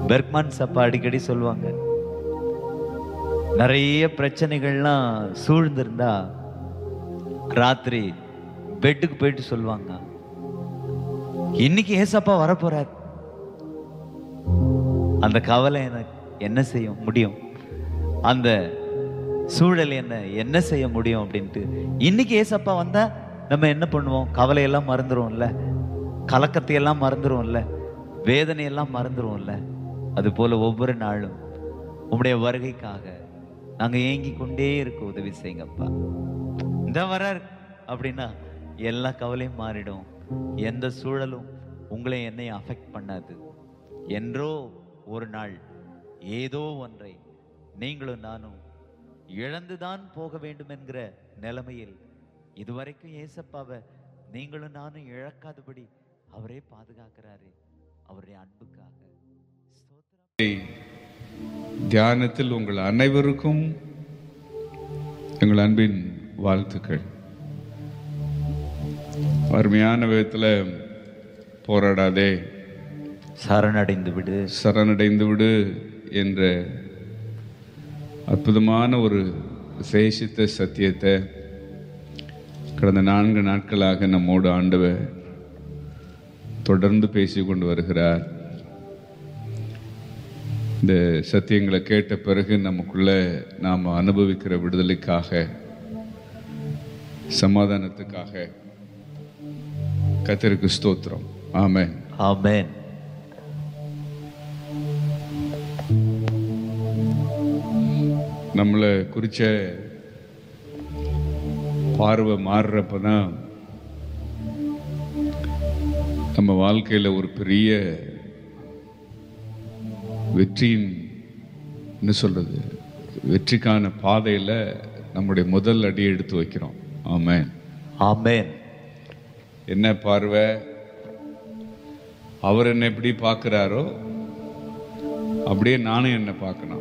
Bergman சப்பா அடிக்கடி சொல்லுவாங்க நிறைய பிரச்சனைகள்லாம் சூழ்ந்திருந்தா ராத்திரி பெட்டுக்கு போயிட்டு சொல்லுவாங்க இன்னைக்கு ஏசப்பா வரப்போறார் அந்த கவலை எனக்கு என்ன செய்ய முடியும் அந்த சூழல் என்ன என்ன செய்ய முடியும் அப்படின்ட்டு இன்னைக்கு ஏசப்பா வந்தா நம்ம என்ன பண்ணுவோம் கவலையெல்லாம் மறந்துருவோம்ல கலக்கத்தை எல்லாம் மறந்துருவோம்ல வேதனையெல்லாம் மறந்துருவோம்ல அது போல ஒவ்வொரு நாளும் உம்முடைய வருகைக்காக நாங்க ஏங்கி கொண்டே இருக்க உதவி செய்யுங்கப்பா இந்த வரார் அப்படின்னா எல்லா கவலையும் மாறிடும் எந்த சூழலும் உங்களை என்னையும் அஃபெக்ட் பண்ணாது என்றோ ஒரு நாள் ஏதோ ஒன்றை நீங்களும் நானும் இழந்துதான் போக வேண்டும் என்கிற நிலைமையில் இதுவரைக்கும் ஏசப்பாவை நீங்களும் நானும் இழக்காதபடி அவரே பாதுகாக்கிறாரு அவருடைய அன்புக்காக ஸ்தோத்திரம். தியானத்தில் உங்கள் அனைவருக்கும் எங்கள் அன்பின் வாழ்த்துக்கள் அருமையான விதத்தில் போராடாதே சரணடைந்து விடு சரணடைந்து விடு என்ற அற்புதமான ஒரு விசேஷித்த சத்தியத்தை கடந்த நான்கு நாட்களாக நம்மோடு ஆண்டவர் தொடர்ந்து பேசிக் கொண்டு வருகிறார் இந்த சத்தியங்களை கேட்ட பிறகு நமக்குள்ள நாம் அனுபவிக்கிற விடுதலைக்காக சமாதானத்துக்காக கத்திற்கு ஸ்தோத்திரம் ஆமென் ஆமென் நம்மளை குறிச்ச பார்வை மாறுறப்ப தான் நம்ம வாழ்க்கையில் ஒரு பெரிய வெற்றியின் என்ன சொல்றது வெற்றிக்கான பாதையில் நம்முடைய முதல் அடி எடுத்து வைக்கிறோம் ஆமென் ஆமென் என்ன பார்வை அவர் என்னை எப்படி பார்க்குறாரோ அப்படியே நானும் என்னை பார்க்கணும்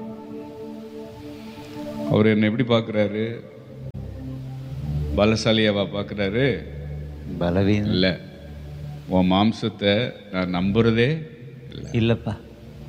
அவர் என்னை எப்படி பார்க்குறாரு பலசாலியாவா பார்க்குறாரு பலவீனம் இல்லை உன் மாம்சத்தை நான் நம்புறதே இல்லை இல்லப்பா